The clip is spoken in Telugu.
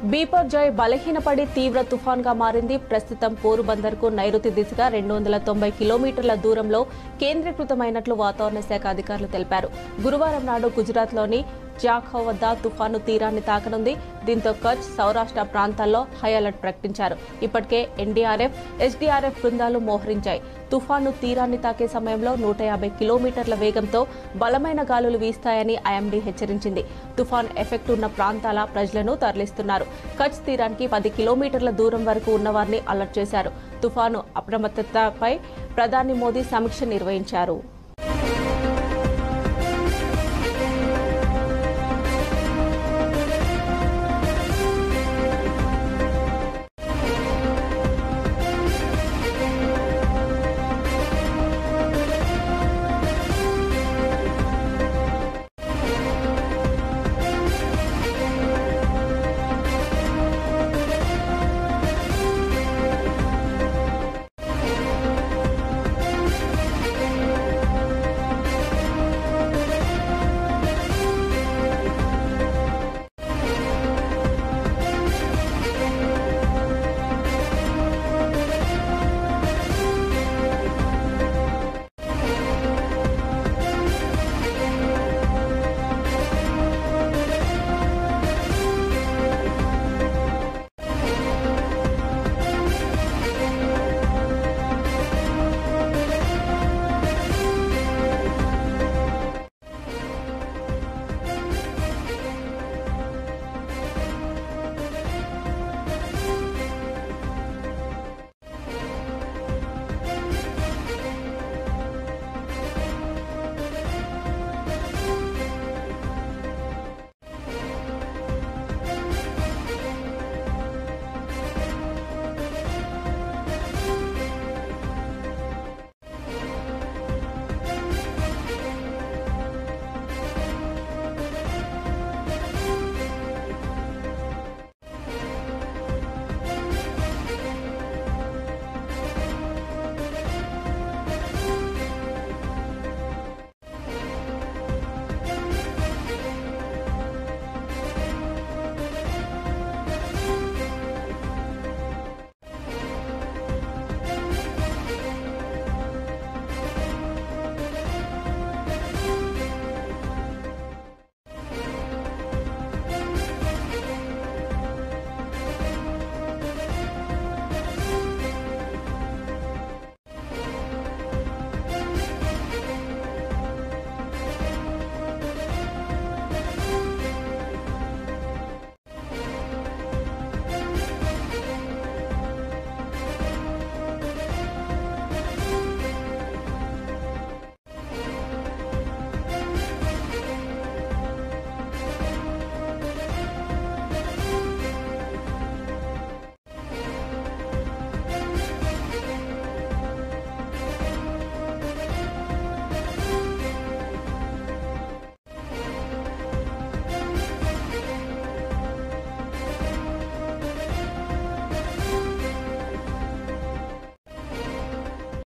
బీపర్జాయ్ బలహీనపడి తీవ్ర తుఫాన్గా మారింది ప్రస్తుతం పోరుబందర్కు నైరుతి దిశగా రెండు వందల తొంభై కిలోమీటర్ల దూరంలో కేంద్రీకృతమైనట్లు వాతావరణ శాఖ అధికారులు తెలిపారు గురువారం నాడు గుజరాత్లోని జాఖో వద్ద తుఫాను తీరాన్ని తాకనుంది దీంతో కచ్ సౌరాష్ట్ర ప్రాంతాల్లో హై అలర్ట్ ప్రకటించారు ఇప్పటికే ఎన్డీఆర్ఎఫ్ ఎస్డీఆర్ఎఫ్ బృందాలు మోహరించాయి తుఫాను తీరాన్ని తాకే సమయంలో నూట యాభై కిలోమీటర్ల వేగంతో బలమైన గాలులు వీస్తాయని ఐఎండీ హెచ్చరించింది తుఫాన్ ఎఫెక్ట్ ఉన్న ప్రాంతాల ప్రజలను తరలిస్తున్నారు కచ్ తీరానికి పది కిలోమీటర్ల దూరం వరకు ఉన్నవారిని అలర్ట్ చేశారు తుఫాను అప్రమత్తతపై ప్రధాని మోదీ సమీక్ష నిర్వహించారు